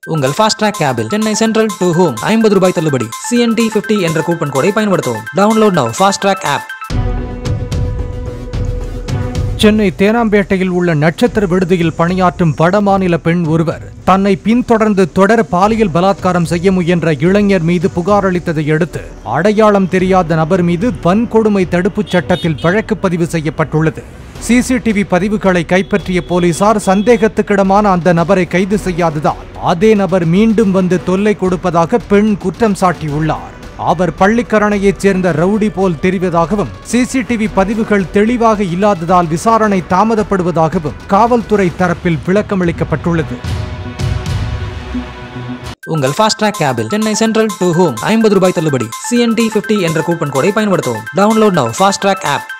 உங்கள் fast track கேபில் Chennai central to home ஐம்பது ரூபாய் தள்ளுபடி சிஎன்டி பிப்டி என்ற கூப்பன் கோடை பயன்படுத்தவும் download now fast track app Chennai தேனாம்பேட்டையில் உள்ள நட்சத்திர விடுதியில் பணியாற்றும் வடமாநில பெண் ஒருவர் தன்னை பின்தொடர்ந்து தொடர் பாலியல் பலாத்காரம் செய்ய முயன்ற இளைஞர் மீது புகார் அளித்ததை அடுத்து அடையாளம் தெரியாத நபர் மீது வன்கொடுமை தடுப்புச் சட்டத்தில் வழக்கு பதிவு செய்யப்பட்டுள்ளது சிசிடிவி பதிவுகளை கைப்பற்றிய போலீசார் சந்தேகத்துக்கிடமான அந்த நபரை கைது செய்யாததால் அதே நபர் மீண்டும் வந்து தொல்லை கொடுப்பதாக பெண் குற்றம் சாட்டியுள்ளார் அவர் பள்ளிக்கரணையைச் சேர்ந்த ரவுடி போல் தெரிவதாகவும் சிசிடிவி பதிவுகள் தெளிவாக இல்லாததால் விசாரணை தாமதப்படுவதாகவும் காவல்துறை தரப்பில் விளக்கமளிக்கப்பட்டுள்ளது உங்கள் ஃபாஸ்ட் ட்ராக் கேபில் சென்னை சென்ட்ரல் டு ஹோம் ஐம்பது ரூபாய் தள்ளுபடி சிஎன்டி பிப்டி என்ற கூப்பன் கோடை பயன்படுத்தவும் download now fast track app